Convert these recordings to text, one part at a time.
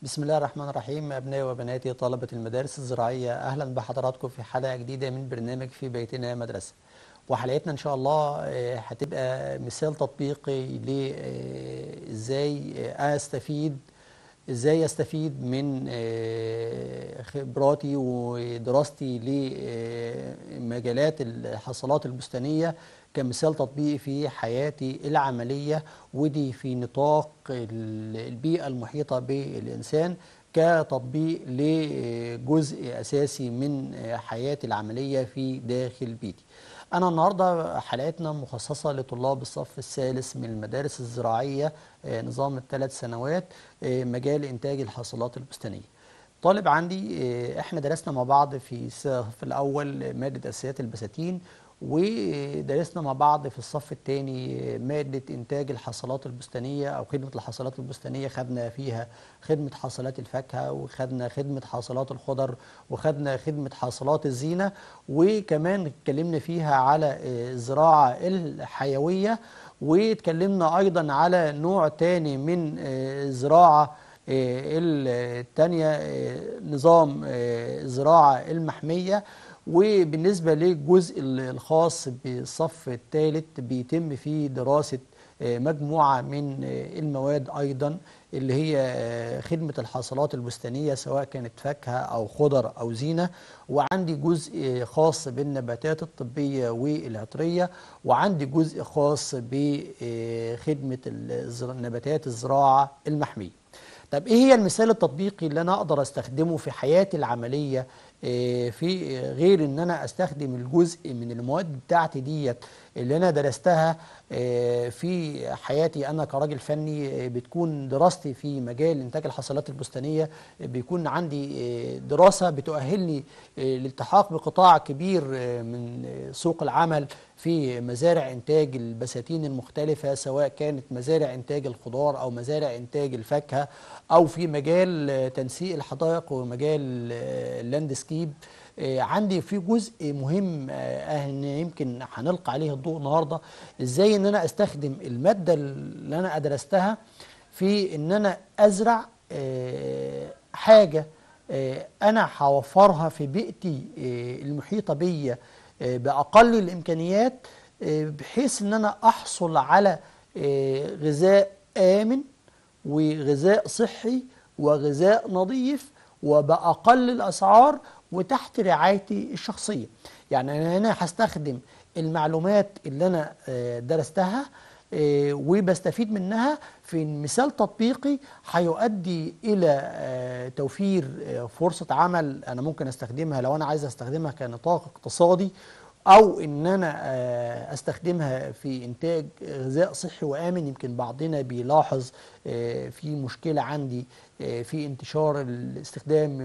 بسم الله الرحمن الرحيم أبنائي وبناتي طلبة المدارس الزراعية أهلا بحضراتكم في حلقة جديدة من برنامج في بيتنا مدرسة وحلقتنا إن شاء الله آه، هتبقى مثال تطبيقي لإزاي أستفيد إزاي أستفيد من آه، خبراتي ودراستي لمجالات الحصلات البستانية كمثال تطبيقي في حياتي العملية ودي في نطاق ال- البيئة المحيطة بالإنسان كتطبيق لجزء أساسي من حياتي العملية في داخل بيتي أنا النهاردة حلقتنا مخصصة لطلاب الصف الثالث من المدارس الزراعية آه، نظام الثلاث سنوات آه، مجال إنتاج الحاصلات البستانية طالب عندي آه، احنا درسنا مع بعض في الصف الاول ماده اساسيات البساتين ودرسنا مع بعض في الصف الثاني ماده انتاج الحصلات البستانيه او خدمه الحصلات البستانيه خدنا فيها خدمه حاصلات الفاكهه وخدنا خدمه حاصلات الخضر وخدنا خدمه حاصلات الزينه وكمان اتكلمنا فيها على آه، الزراعه الحيويه واتكلمنا ايضا على نوع تاني من آه، الزراعه الثانية نظام آه، الزراعة المحمية وبالنسبة للجزء الخاص بالصف الثالث بيتم فيه دراسة آه، مجموعة من آه، المواد أيضا اللي هي آه، خدمة الحاصلات البستانية سواء كانت فاكهة أو خضر أو زينة وعندي جزء خاص بالنباتات الطبية والعطرية وعندي جزء خاص بخدمة الزر- نباتات الزراعة المحمية طب ايه هي المثال التطبيقي اللي انا اقدر استخدمه في حياتي العمليه آه، في غير ان انا استخدم الجزء من المواد بتاعتي ديت اللي انا درستها آه، في حياتي انا كراجل فني آه، بتكون دراستي في مجال انتاج الحصلات البستانيه آه، بيكون عندي آه، دراسه بتؤهلني آه، للالتحاق بقطاع كبير آه، من آه، سوق العمل في مزارع انتاج البساتين المختلفه سواء كانت مزارع انتاج الخضار او مزارع انتاج الفاكهه او في مجال آه، تنسيق الحدائق ومجال آه، اللاندسكيب آه، عندي في جزء مهم آه، ان يمكن هنلقى عليه الضوء النهارده ازاي ان انا استخدم الماده اللي انا درستها في ان انا ازرع آه، حاجه آه، انا هوفرها في بيئتي آه، المحيطه بيا آه، باقل الامكانيات آه، بحيث ان انا احصل على آه، غذاء امن وغذاء صحي وغذاء نظيف وبأقل الأسعار وتحت رعايتي الشخصية يعني أنا هنا هستخدم المعلومات اللي أنا آه، درستها آه، وبستفيد منها في مثال تطبيقي هيؤدي إلى آه، توفير آه، فرصة عمل أنا ممكن أستخدمها لو أنا عايز أستخدمها كنطاق اقتصادي او ان انا آه، استخدمها في انتاج غذاء صحي وامن يمكن بعضنا بيلاحظ آه، في مشكله عندي آه، في انتشار ال- استخدام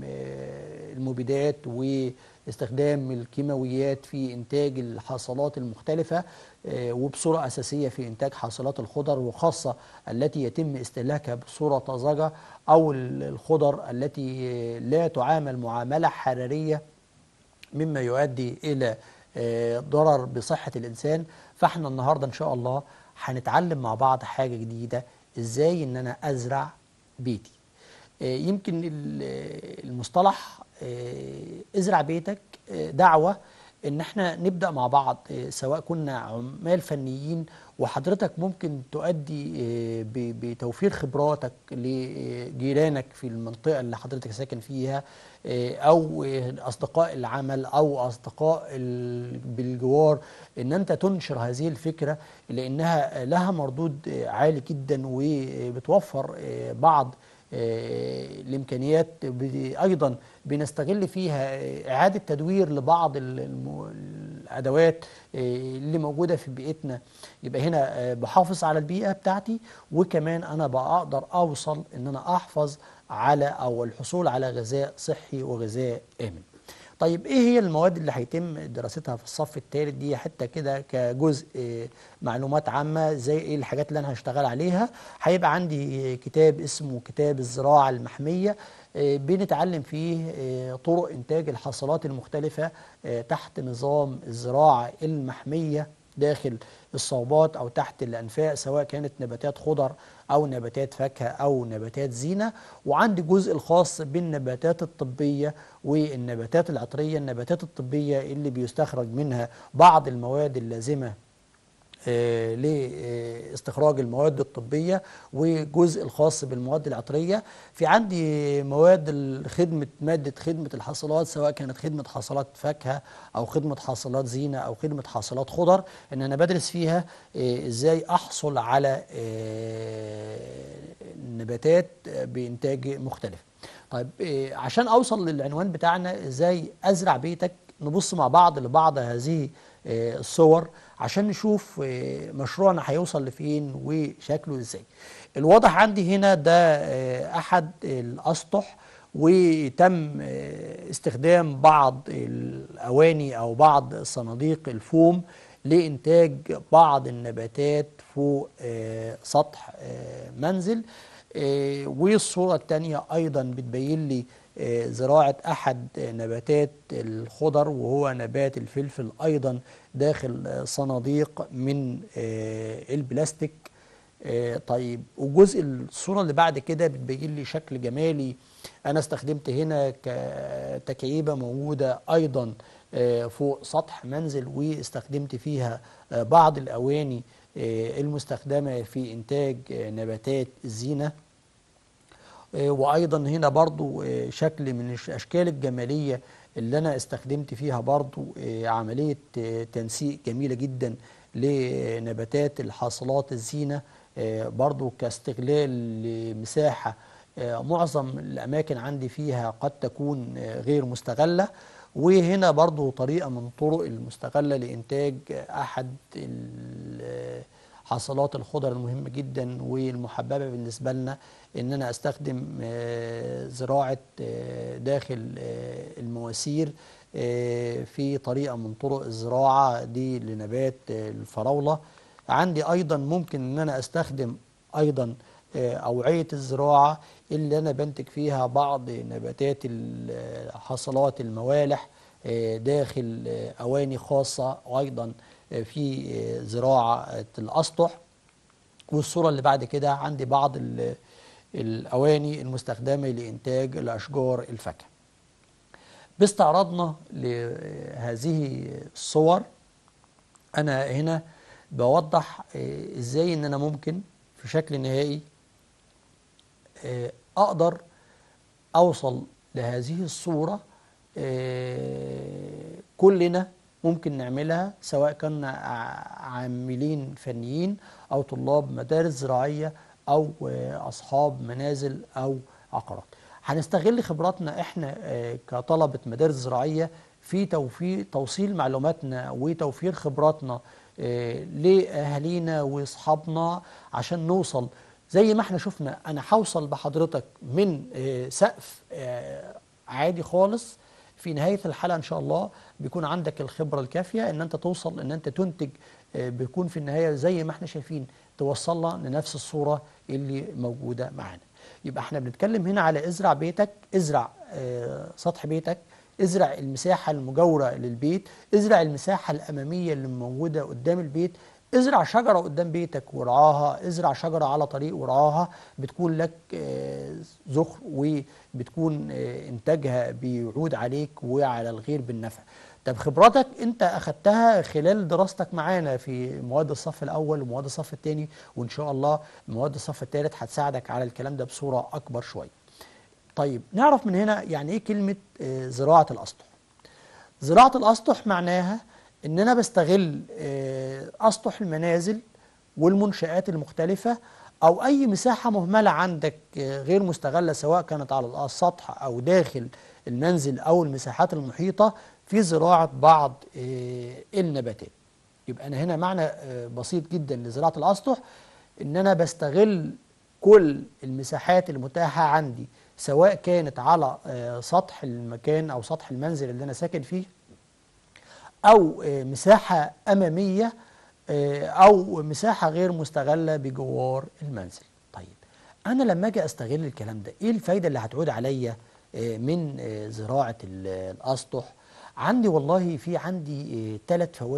آه، المبيدات واستخدام الكيماويات في انتاج الحاصلات المختلفه آه، وبصوره اساسيه في انتاج حاصلات الخضر وخاصه التي يتم استهلاكها بصوره طازجه او ال- الخضر التي آه، لا تعامل معامله حراريه مما يؤدي الى آه، ضرر بصحه الانسان فاحنا النهارده ان شاء الله هنتعلم مع بعض حاجه جديده ازاي ان انا ازرع بيتي آه، يمكن ال- المصطلح آه، ازرع بيتك آه، دعوه ان احنا نبدا مع بعض آه، سواء كنا عمال فنيين وحضرتك ممكن تؤدي آه، ب- بتوفير خبراتك لجيرانك في المنطقه اللي حضرتك ساكن فيها آه، او آه، اصدقاء العمل او اصدقاء ال- بالجوار ان انت تنشر هذه الفكره لانها لها مردود آه، عالي جدا وبتوفر آه، بعض آه، الامكانيات ب- ايضا بنستغل فيها آه، اعاده تدوير لبعض ال- الم- الادوات آه، اللي موجوده في بيئتنا يبقى هنا آه، بحافظ على البيئه بتاعتي وكمان انا بقدر اوصل ان انا احفظ على او الحصول على غذاء صحي وغذاء امن طيب ايه هي المواد اللي هيتم دراستها في الصف الثالث دي حتى كده كجزء آه، معلومات عامه زي ايه الحاجات اللي انا هشتغل عليها هيبقى عندي كتاب اسمه كتاب الزراعه المحميه آه، بنتعلم فيه آه، طرق انتاج الحصلات المختلفه آه، تحت نظام الزراعه المحميه داخل الصوبات او تحت الانفاق سواء كانت نباتات خضر او نباتات فاكهه او نباتات زينه وعندي جزء الخاص بالنباتات الطبيه والنباتات العطريه النباتات الطبيه اللي بيستخرج منها بعض المواد اللازمه آه، لاستخراج المواد الطبية وجزء الخاص بالمواد العطرية في عندي مواد خدمة مادة خدمة الحاصلات سواء كانت خدمة حاصلات فاكهة أو خدمة حاصلات زينة أو خدمة حاصلات خضر إن أنا بدرس فيها آه، إزاي أحصل على آه، نباتات بإنتاج مختلف طيب عشان أوصل للعنوان بتاعنا إزاي أزرع بيتك نبص مع بعض لبعض هذه الصور عشان نشوف آه، مشروعنا هيوصل لفين وشكله ازاي الواضح عندي هنا ده آه، احد الاسطح وتم آه، استخدام بعض الاواني او بعض صناديق الفوم لانتاج بعض النباتات فوق سطح منزل والصوره الثانيه ايضا بتبين لي زراعة أحد نباتات الخضر وهو نبات الفلفل أيضا داخل صناديق من آه، البلاستيك آه، طيب وجزء الصورة اللي بعد كده بتبين لي شكل جمالي أنا استخدمت هنا كتكعيبة موجودة أيضا آه، فوق سطح منزل واستخدمت فيها بعض الأواني المستخدمة في إنتاج نباتات الزينة آه، وايضا هنا برضو آه، شكل من الاشكال الجماليه اللي انا استخدمت فيها برضو آه، عمليه تنسيق جميله جدا لنباتات الحاصلات الزينه برضو كاستغلال لمساحه معظم الاماكن عندي فيها قد تكون غير مستغله وهنا برضو طريقه من طرق المستغله لانتاج احد حصلات الخضر المهمة جدا والمحببة بالنسبة لنا ان انا استخدم آه، زراعة آه، داخل آه، المواسير في طريقة من طرق الزراعة دي لنبات الفراولة عندي ايضا ممكن ان انا استخدم ايضا أوعية الزراعة اللي أنا بنتج فيها بعض نباتات حصلات الموالح داخل أواني خاصة أيضا في زراعة الأسطح والصورة اللي بعد كده عندي بعض الأواني المستخدمة لإنتاج الأشجار الفاكهة باستعراضنا لهذه الصور أنا هنا بوضح إزاي إن أنا ممكن في شكل نهائي أقدر أوصل لهذه الصورة كلنا ممكن نعملها سواء كنا عاملين فنيين أو طلاب مدارس زراعية أو أصحاب منازل أو عقارات هنستغل خبراتنا احنا آه، كطلبة مدارس زراعية في توفير توصيل معلوماتنا وتوفير خبراتنا آه، لأهالينا وأصحابنا عشان نوصل زي ما احنا شفنا أنا هوصل بحضرتك من آه، سقف عادي خالص في نهاية الحلقة إن شاء الله بيكون عندك الخبرة الكافية إن أنت توصل إن أنت تنتج آه، بيكون في النهاية زي ما احنا شايفين توصلنا لنفس الصورة اللي موجودة معانا يبقى احنا بنتكلم هنا على ازرع بيتك ازرع اه سطح بيتك ازرع المساحة المجاورة للبيت ازرع المساحة الأمامية اللي موجودة قدام البيت ازرع شجرة قدام بيتك ورعاها ازرع شجرة على طريق ورعاها بتكون لك آه، زخر وبتكون آه، انتاجها بيعود عليك وعلى الغير بالنفع طب خبراتك انت اخدتها خلال دراستك معانا في مواد الصف الاول ومواد الصف الثاني وان شاء الله مواد الصف الثالث هتساعدك على الكلام ده بصورة اكبر شوية طيب نعرف من هنا يعني ايه كلمة آه، زراعة الاسطح زراعة الاسطح معناها ان انا بستغل آه، اسطح المنازل والمنشآت المختلفة او اي مساحة مهملة عندك آه، غير مستغلة سواء كانت على السطح او داخل المنزل او المساحات المحيطة في زراعة بعض آه، النباتات يبقى انا هنا معنى بسيط جدا لزراعة الاسطح ان انا بستغل كل المساحات المتاحة عندي سواء كانت على سطح المكان او سطح المنزل اللي انا ساكن فيه أو آه، مساحة أمامية آه، أو مساحة غير مستغلة بجوار المنزل طيب أنا لما أجي أستغل الكلام ده إيه الفايدة اللي هتعود عليا آه، من زراعة الأسطح عندي والله في عندي ثلاث فوائد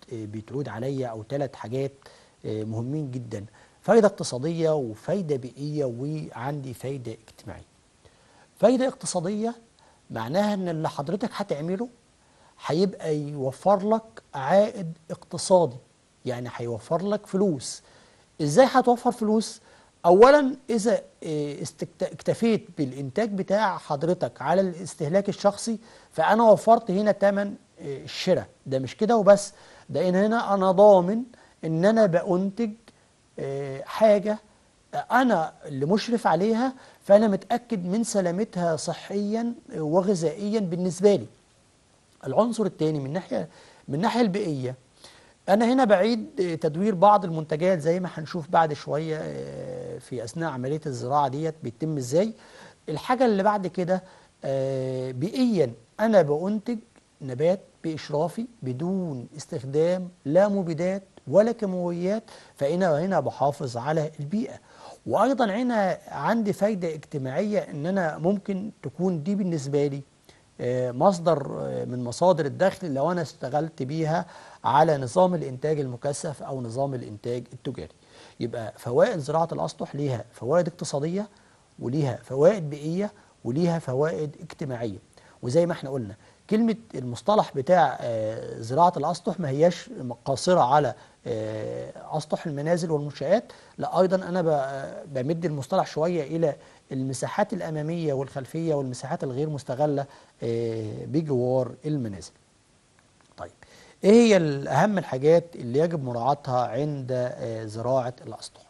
آه، بتعود عليا او ثلاث حاجات آه، مهمين جدا فايده اقتصاديه وفايده بيئيه وعندي فايده اجتماعيه فايده اقتصاديه معناها ان اللي حضرتك هتعمله هيبقى يوفر لك عائد اقتصادي يعني هيوفر لك فلوس ازاي هتوفر فلوس اولا اذا إيه، استكت- اكتفيت بالانتاج بتاع حضرتك على الاستهلاك الشخصي فانا وفرت هنا ثمن الشراء ده مش كده وبس ده ان هنا انا ضامن ان انا بأنتج آه، حاجة أنا اللي مشرف عليها فأنا متأكد من سلامتها صحيا وغذائيا بالنسبة لي العنصر الثاني من ناحية من الناحية البيئية أنا هنا بعيد آه، تدوير بعض المنتجات زي ما هنشوف بعد شوية آه، في أثناء عملية الزراعة ديت بيتم إزاي الحاجة اللي بعد كده آه، بيئيا أنا بأنتج نبات بإشرافي بدون استخدام لا مبيدات ولا كيماويات فأنا هنا بحافظ على البيئة وأيضا هنا عندي فايدة اجتماعية إن أنا ممكن تكون دي بالنسبة لي آه، مصدر آه، من مصادر الدخل لو أنا اشتغلت بيها على نظام الإنتاج المكثف أو نظام الإنتاج التجاري يبقى فوائد زراعة الأسطح ليها فوائد اقتصادية وليها فوائد بيئية وليها فوائد اجتماعية وزي ما احنا قلنا كلمة المصطلح بتاع آه، زراعة الأسطح ما هياش قاصرة على آه، أسطح المنازل والمنشآت لا أيضا أنا ب- بمد المصطلح شوية إلى المساحات الأمامية والخلفية والمساحات الغير مستغلة آه، بجوار المنازل طيب ايه هي ال- اهم الحاجات اللي يجب مراعاتها عند آه، زراعة الاسطح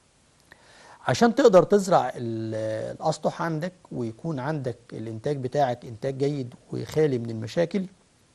عشان تقدر تزرع ال- الاسطح عندك ويكون عندك الانتاج بتاعك انتاج جيد وخالي من المشاكل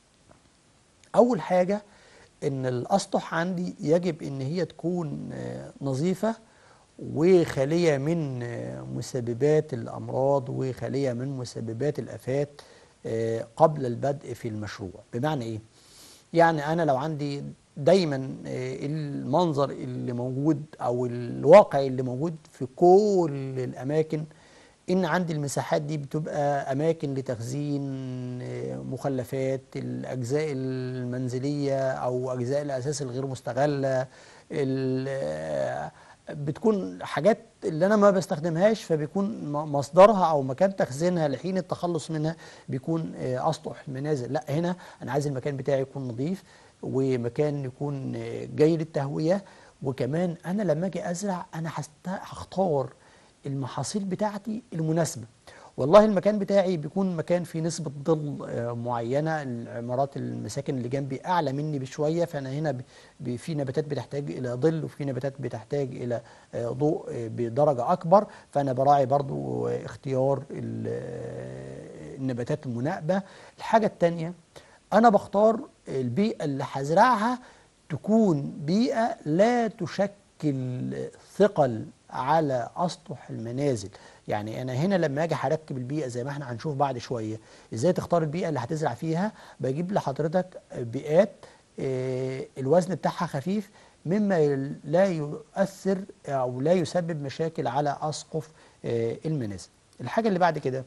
اول حاجة ان الاسطح عندي يجب ان هي تكون آه، نظيفة وخالية من آه، مسببات الامراض وخالية من مسببات الافات آه، قبل البدء في المشروع بمعنى ايه يعني انا لو عندي دايما آه، المنظر اللي موجود او الواقع اللي موجود في كل الاماكن ان عندي المساحات دي بتبقى اماكن لتخزين آه، مخلفات الاجزاء المنزليه او اجزاء الاساس الغير مستغله ال- آه، بتكون حاجات اللي انا ما بستخدمهاش فبيكون م- مصدرها او مكان تخزينها لحين التخلص منها بيكون آه، اسطح المنازل لا هنا انا عايز المكان بتاعي يكون نظيف ومكان يكون آه، جيد التهويه وكمان انا لما اجي ازرع انا هست- هختار المحاصيل بتاعتي المناسبه والله المكان بتاعي بيكون مكان فيه نسبة ظل آه، معينة العمارات المساكن اللي جنبي أعلى مني بشوية فأنا هنا ب- ب- في نباتات بتحتاج إلى ظل وفي نباتات بتحتاج إلى آه، ضوء آه، بدرجة أكبر فأنا براعي برضو آه، اختيار ال- آه، النباتات المناسبة الحاجة التانية أنا بختار البيئة اللي هزرعها تكون بيئة لا تشكل ثقل على أسطح المنازل يعني أنا هنا لما أجي هركب البيئة زي ما احنا هنشوف بعد شوية إزاي تختار البيئة اللي هتزرع فيها بجيب لحضرتك بيئات آه، الوزن بتاعها خفيف مما يل- لا يؤثر أو لا يسبب مشاكل على أسقف آه، المنازل الحاجة اللي بعد كده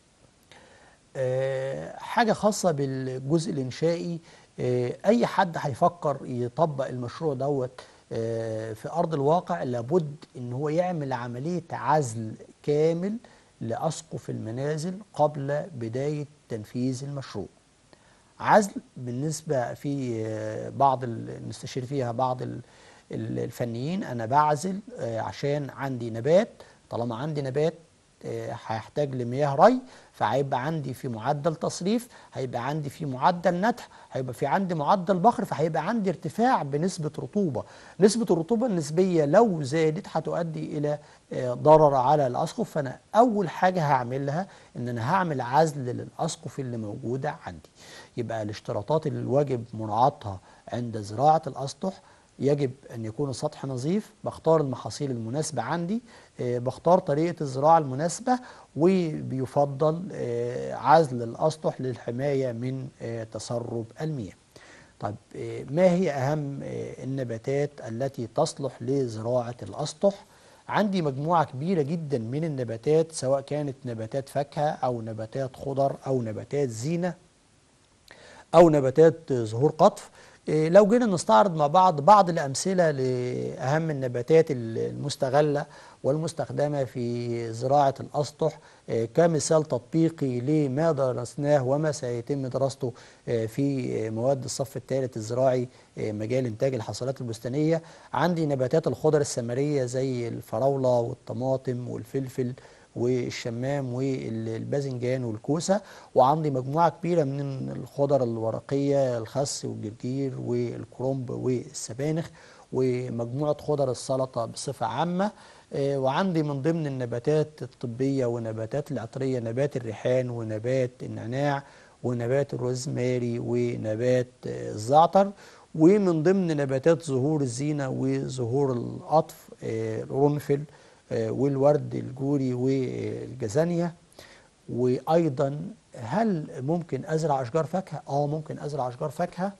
آه، حاجة خاصة بالجزء الإنشائي آه، أي حد هيفكر يطبق المشروع دوت آه، في أرض الواقع لابد إن هو يعمل عملية عزل كامل لأسقف المنازل قبل بداية تنفيذ المشروع عزل بالنسبة في آه، بعض ال- نستشير فيها بعض ال- ال- الفنيين أنا بعزل آه، عشان عندي نبات طالما عندي نبات آه، هيحتاج لمياه ري فهيبقى عندي في معدل تصريف هيبقى عندي في معدل نتح هيبقى في عندي معدل بخر فهيبقى عندي ارتفاع بنسبة رطوبة نسبة الرطوبة النسبية لو زادت هتؤدي إلى آه، ضرر على الأسقف فأنا أول حاجة هعملها إن أنا هعمل عزل للأسقف اللي موجودة عندي يبقى الاشتراطات اللي الواجب مراعاتها عند زراعة الأسطح يجب أن يكون السطح نظيف بختار المحاصيل المناسبة عندي آه، بختار طريقة الزراعة المناسبة وبيفضل آه، عزل الأسطح للحماية من آه، تسرب المياه طيب آه، ما هي أهم آه، النباتات التي تصلح لزراعة الأسطح عندي مجموعة كبيرة جدا من النباتات سواء كانت نباتات فاكهة أو نباتات خضر أو نباتات زينة أو نباتات ظهور قطف إيه، لو جينا نستعرض مع بعض بعض الأمثلة لأهم النباتات المستغلة والمستخدمة في زراعة الأسطح إيه، كمثال تطبيقي لما درسناه وما سيتم دراسته إيه، في مواد الصف الثالث الزراعي مجال إنتاج الحصلات البستانية عندي نباتات الخضر الثمرية زي الفراولة والطماطم والفلفل والشمام والباذنجان والكوسة وعندي مجموعة كبيرة من الخضر الورقية الخس والجرجير والكرنب والسبانخ ومجموعة خضر السلطة بصفة عامة آه، وعندي من ضمن النباتات الطبية ونباتات العطرية نبات الريحان ونبات النعناع ونبات الروزماري ونبات آه، الزعتر ومن ضمن نباتات زهور الزينة وزهور القطف آه، القرنفل آه، والورد الجوري والجزانية وأيضا هل ممكن أزرع أشجار فاكهة؟ آه ممكن أزرع أشجار فاكهة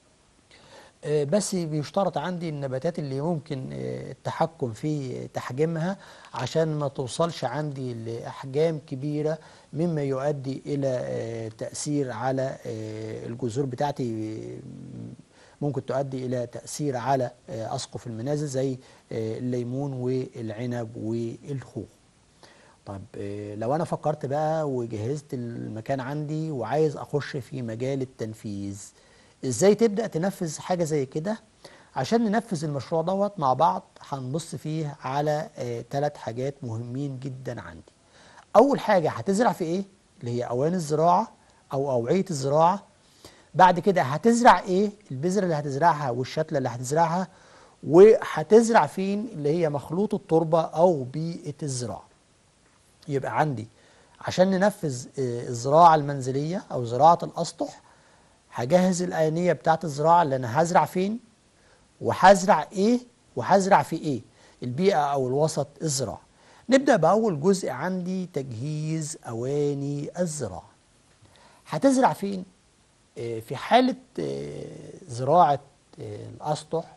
آه، بس بيشترط عندي النباتات اللي ممكن آه، التحكم في تحجيمها عشان ما توصلش عندي لأحجام كبيرة مما يؤدي إلى تأثير على الجذور بتاعتي ممكن تؤدي إلى تأثير على آه، أسقف المنازل زي آه، الليمون والعنب والخوخ طب آه، لو أنا فكرت بقى وجهزت المكان عندي وعايز أخش في مجال التنفيذ إزاي تبدأ تنفذ حاجة زي كده عشان ننفذ المشروع دوت مع بعض هنبص فيه على ثلاث حاجات مهمين جدا عندي أول حاجة هتزرع في إيه اللي هي أوان الزراعة أو أوعية الزراعة بعد كده هتزرع ايه البذره اللي هتزرعها والشتله اللي هتزرعها وهتزرع فين اللي هي مخلوط التربه او بيئه الزراعه يبقى عندي عشان ننفذ آه، الزراعه المنزليه او زراعه الاسطح هجهز الآنية بتاعت الزراعة اللي أنا هزرع فين وهزرع إيه وهزرع في إيه البيئة أو الوسط الزراعة نبدأ بأول جزء عندي تجهيز أواني الزراعة هتزرع فين آه، في حالة آه، زراعة آه، الأسطح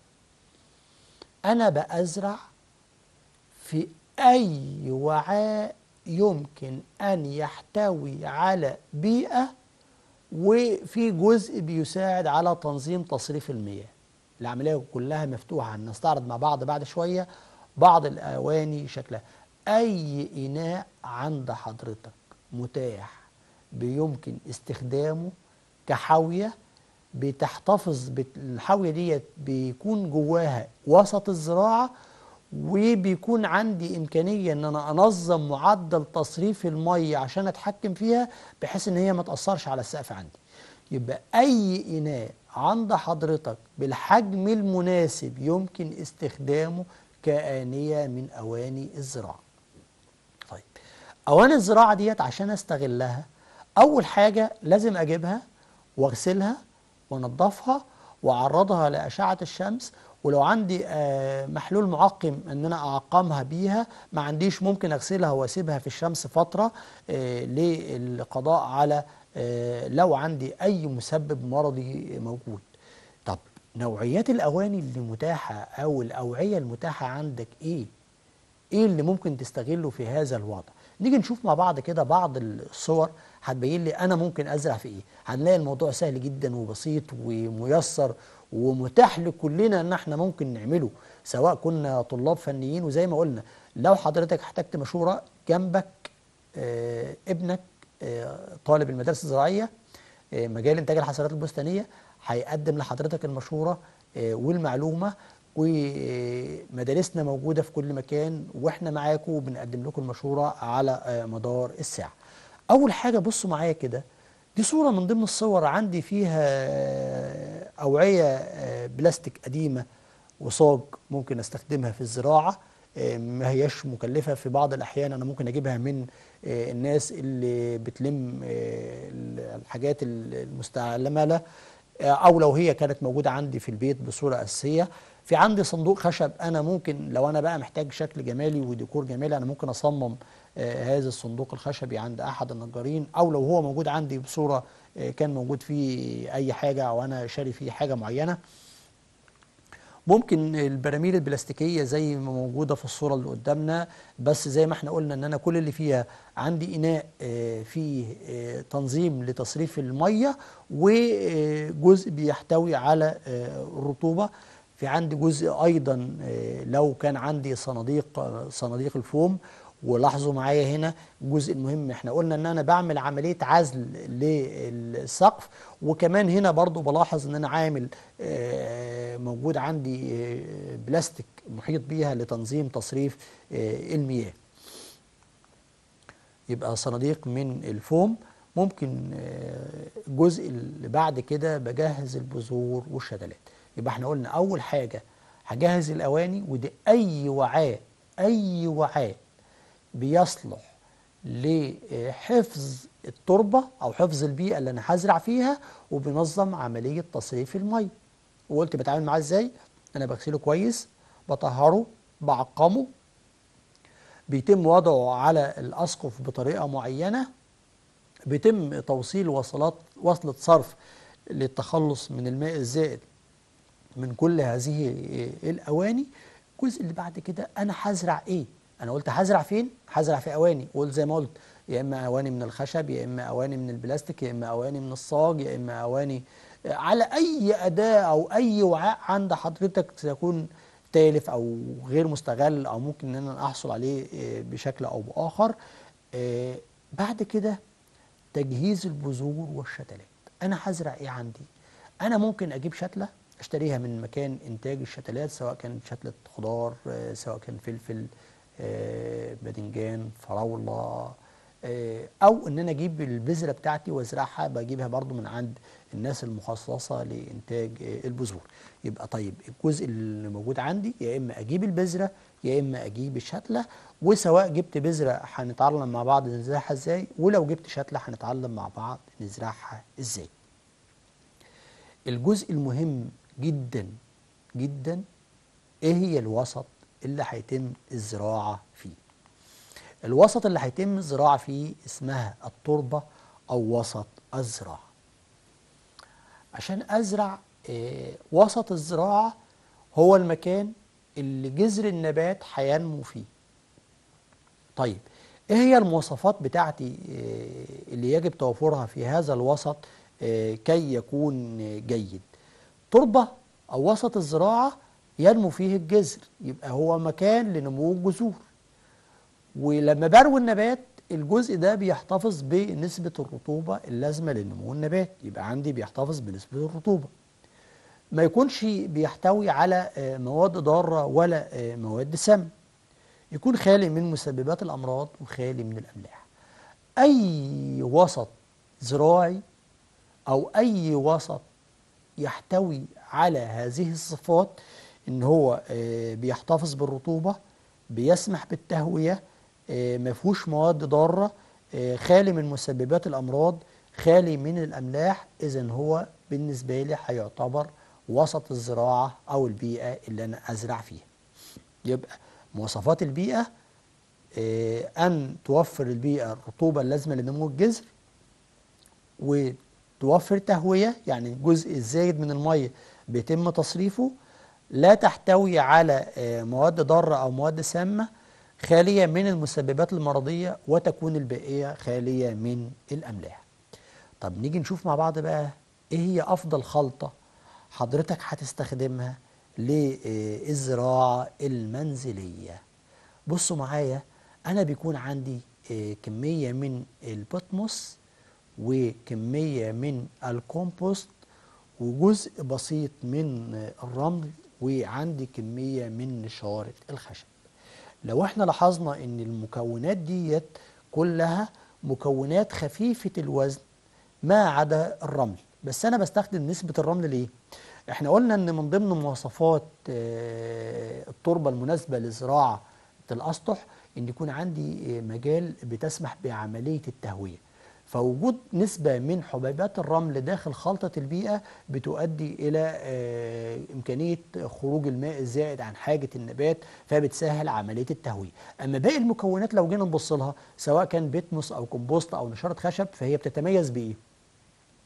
أنا بأزرع في أي وعاء يمكن أن يحتوي على بيئة وفي جزء بيساعد على تنظيم تصريف المياه العملية كلها مفتوحة هنستعرض مع بعض بعد شوية بعض الأواني شكلها أي إناء عند حضرتك متاح بيمكن استخدامه كحاوية بتحتفظ الحاوية ديت بيكون جواها وسط الزراعة وبيكون عندي إمكانية إن أنا أنظم معدل تصريف المية عشان أتحكم فيها بحيث إن هي ما تأثرش على السقف عندي يبقى أي إناء عند حضرتك بالحجم المناسب يمكن استخدامه كآنية من أواني الزراعة طيب أواني الزراعة ديت عشان أستغلها أول حاجة لازم أجيبها واغسلها وانضفها واعرضها لاشعه الشمس ولو عندي آه، محلول معقم ان انا اعقمها بيها ما عنديش ممكن اغسلها واسيبها في الشمس فتره آه، للقضاء على آه، لو عندي اي مسبب مرضي موجود طب نوعيات الاواني اللي متاحه او الاوعيه المتاحه عندك ايه ايه اللي ممكن تستغله في هذا الوضع نيجي نشوف مع بعض كده بعض الصور هتبين لي انا ممكن ازرع في ايه هنلاقي الموضوع سهل جدا وبسيط وميسر ومتاح لكلنا ان احنا ممكن نعمله سواء كنا طلاب فنيين وزي ما قلنا لو حضرتك احتجت مشوره جنبك آه ابنك آه طالب المدارس الزراعيه آه مجال انتاج الحصلات البستانيه هيقدم لحضرتك المشوره آه والمعلومه ومدارسنا موجودة في كل مكان واحنا معاكم وبنقدم لكم المشورة على آه، مدار الساعة أول حاجة بصوا معايا كده دي صورة من ضمن الصور عندي فيها آه، أوعية آه، بلاستيك قديمة وصاج ممكن استخدمها في الزراعة ما هياش مكلفة في بعض الأحيان أنا ممكن أجيبها من الناس اللي بتلم الحاجات المستعملة أو لو هي كانت موجودة عندي في البيت بصورة أساسية في عندي صندوق خشب انا ممكن لو انا بقى محتاج شكل جمالي وديكور جمالي انا ممكن اصمم آه هذا الصندوق الخشبي عند احد النجارين او لو هو موجود عندي بصوره آه كان موجود فيه اي حاجه او انا شاري فيه حاجه معينه ممكن البراميل البلاستيكيه زي ما موجوده في الصوره اللي قدامنا بس زي ما احنا قلنا ان انا كل اللي فيها عندي اناء آه، فيه آه، تنظيم لتصريف الميه وجزء بيحتوي على آه، الرطوبه في عندي جزء ايضا آه، لو كان عندي صناديق آه، صناديق الفوم ولاحظوا معايا هنا الجزء المهم احنا قلنا ان انا بعمل عمليه عزل للسقف وكمان هنا برضو بلاحظ ان انا عامل آه، موجود عندي آه، بلاستيك محيط بيها لتنظيم تصريف آه، المياه يبقى صناديق من الفوم ممكن آه، الجزء اللي بعد كده بجهز البذور والشتلات يبقى احنا قلنا اول حاجه هجهز الاواني ودي اي وعاء اي وعاء بيصلح لحفظ التربه او حفظ البيئه اللي انا هزرع فيها وبنظم عمليه تصريف الميه وقلت بتعامل معاه ازاي انا بغسله كويس بطهره بعقمه بيتم وضعه على الاسقف بطريقه معينه بيتم توصيل وصلات وصلة صرف للتخلص من الماء الزائد من كل هذه الأواني الجزء اللي بعد كده أنا هزرع إيه؟ أنا قلت هزرع فين؟ هزرع في أواني قلت زي ما قلت يا إما أواني من الخشب يا إما أواني من البلاستيك يا إما أواني من الصاج يا إما أواني على أي أداة أو أي وعاء عند حضرتك سيكون تالف أو غير مستغل أو ممكن إن أنا أحصل عليه آه، بشكل أو بآخر آه، بعد كده تجهيز البذور والشتلات انا هزرع ايه عندي انا ممكن اجيب شتله اشتريها من مكان انتاج الشتلات سواء كانت شتله خضار آه، سواء كان فلفل آه، باذنجان فراوله آه، او ان انا اجيب البذره بتاعتي وازرعها بجيبها برضو من عند الناس المخصصه لانتاج آه، البذور يبقى طيب الجزء اللي موجود عندي يا اما اجيب البذره يا اما اجيب الشتله وسواء جبت بذره هنتعلم مع بعض نزرعها ازاي ولو جبت شتله هنتعلم مع بعض نزرعها ازاي الجزء المهم جدا جدا ايه هي الوسط اللي هيتم الزراعه فيه الوسط اللي هيتم الزراعه فيه اسمها التربه او وسط الزراعه عشان ازرع آه، وسط الزراعه هو المكان اللي جذر النبات هينمو فيه طيب ايه هي المواصفات بتاعتي آه، اللي يجب توفرها في هذا الوسط آه، كي يكون آه، جيد تربة او وسط الزراعة ينمو فيه الجذر يبقى هو مكان لنمو الجذور ولما بروي النبات الجزء ده بيحتفظ بنسبة الرطوبة اللازمة لنمو النبات يبقى عندي بيحتفظ بنسبة الرطوبة ما يكونش بيحتوي على آه، مواد ضارة ولا آه، مواد سام يكون خالي من مسببات الأمراض وخالي من الأملاح أي وسط زراعي أو أي وسط يحتوي على هذه الصفات إن هو آه، بيحتفظ بالرطوبة بيسمح بالتهوية آه، ما فيهوش مواد ضارة آه، خالي من مسببات الأمراض خالي من الأملاح إذا هو بالنسبة لي هيعتبر وسط الزراعة أو البيئة اللي أنا أزرع فيها يبقى مواصفات البيئة آه، أن توفر البيئة الرطوبة اللازمة لنمو الجذر وتوفر تهوية يعني الجزء الزايد من المية بيتم تصريفه لا تحتوي على آه، مواد ضارة أو مواد سامة خالية من المسببات المرضية وتكون البقية خالية من الأملاح طب نيجي نشوف مع بعض بقى إيه هي أفضل خلطة حضرتك هتستخدمها للزراعة المنزلية بصوا معايا أنا بيكون عندي آه، كمية من البطمس وكمية من الكومبوست وجزء بسيط من آه، الرمل وعندي كمية من نشارة الخشب لو احنا لاحظنا ان المكونات ديت كلها مكونات خفيفة الوزن ما عدا الرمل بس انا بستخدم نسبة الرمل ليه احنا قلنا ان من ضمن مواصفات آه، التربة المناسبة لزراعة الاسطح ان يكون عندي آه، مجال بتسمح بعملية التهوية فوجود نسبة من حبيبات الرمل داخل خلطة البيئة بتؤدي إلى آه، إمكانية خروج الماء الزائد عن حاجة النبات فبتسهل عملية التهوية أما باقي المكونات لو جينا نبص لها سواء كان بيتموس أو كومبوست أو نشارة خشب فهي بتتميز بإيه؟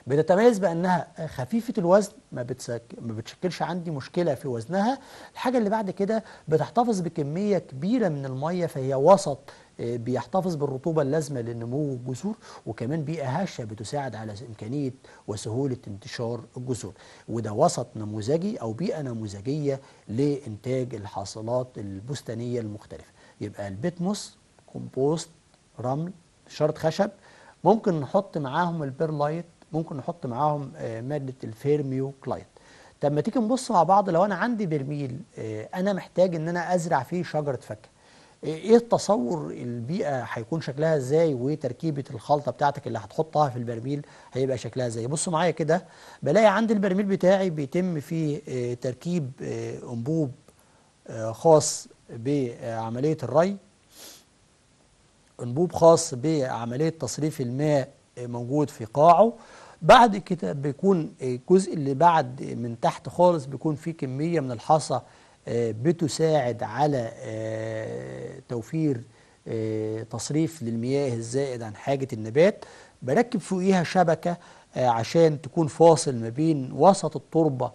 بتتميز بانها خفيفه الوزن ما, بتسك... ما بتشكلش عندي مشكله في وزنها الحاجه اللي بعد كده بتحتفظ بكميه كبيره من الميه فهي وسط آه، بيحتفظ بالرطوبة اللازمة لنمو الجذور وكمان بيئة هشة بتساعد على إمكانية وسهولة انتشار الجذور وده وسط نموذجي أو بيئة نموذجية لإنتاج الحاصلات البستانية المختلفة يبقى البيتموس كومبوست رمل شرط خشب ممكن نحط معاهم البيرلايت ممكن نحط معاهم آه، مادة الفيرميو كلايت طب ما تيجي نبص مع بعض لو انا عندي برميل آه، انا محتاج ان انا ازرع فيه شجره فاكهه ايه التصور البيئه هيكون شكلها ازاي وتركيبه الخلطه بتاعتك اللي هتحطها في البرميل هيبقى شكلها ازاي بصوا معايا كده بلاقي عندي البرميل بتاعي بيتم فيه آه، تركيب آه، انبوب آه، خاص بعمليه الري انبوب خاص بعمليه تصريف الماء موجود في قاعه بعد كده بيكون الجزء اللي بعد من تحت خالص بيكون فيه كميه من الحصى بتساعد على آه، توفير آه، تصريف للمياه الزائد عن حاجة النبات بركب فوقيها شبكة آه، عشان تكون فاصل ما بين وسط التربة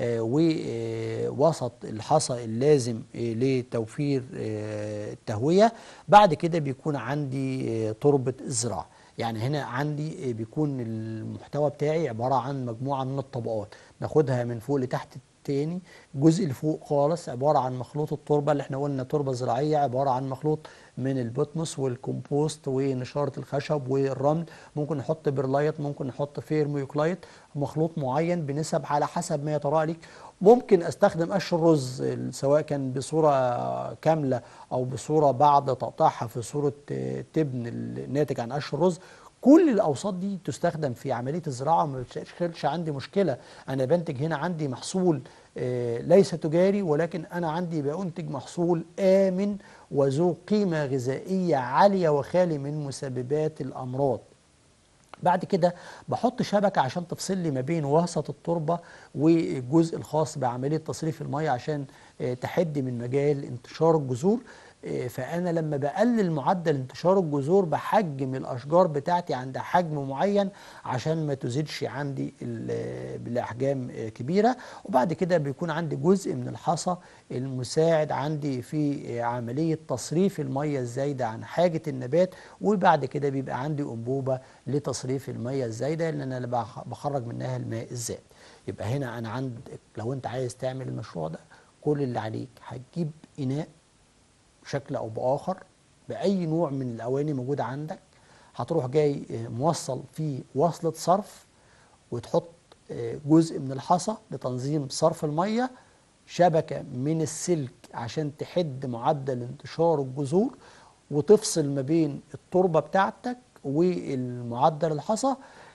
ووسط الحصى اللازم لتوفير التهوية بعد كده بيكون عندي تربة الزراعة يعني هنا عندي بيكون المحتوى بتاعي عبارة عن مجموعة من الطبقات ناخدها من فوق لتحت تاني الجزء اللي فوق خالص عبارة عن مخلوط التربة اللي احنا قلنا تربة زراعية عبارة عن مخلوط من البوتموس والكومبوست ونشارة الخشب والرمل ممكن نحط برلايت ممكن نحط فيرميوكلايت مخلوط معين بنسب على حسب ما يتراءى لك ممكن استخدم قش الرز سواء كان بصورة كاملة او بصورة بعد تقطيعها في صورة تبن الناتج عن قش الرز كل الاوساط دي تستخدم في عمليه الزراعه ما بتشكلش عندي مشكله انا بنتج هنا عندي محصول آه، ليس تجاري ولكن انا عندي بنتج محصول امن وذو قيمه غذائيه عاليه وخالي من مسببات الامراض بعد كده بحط شبكة عشان تفصل لي ما بين وسط التربة والجزء الخاص بعملية تصريف المية عشان آه، تحد من مجال انتشار الجذور إيه، فأنا لما بقلل معدل انتشار الجذور بحجم الأشجار بتاعتي عند حجم معين عشان ما تزيدش عندي بالأحجام كبيرة وبعد كده بيكون عندي جزء من الحصى المساعد عندي في عملية تصريف المية الزايدة عن حاجة النبات وبعد كده بيبقى عندي أنبوبة لتصريف المية الزايدة اللي أنا بخرج منها الماء الزائد يبقى هنا أنا عند لو أنت عايز تعمل المشروع ده كل اللي عليك هتجيب إناء بشكل او باخر باي نوع من الاواني موجوده عندك هتروح جاي آه، موصل فيه وصله صرف وتحط آه، جزء من الحصى لتنظيم صرف الميه شبكه من السلك عشان تحد معدل انتشار الجذور وتفصل ما بين التربه بتاعتك والمعدل الحصى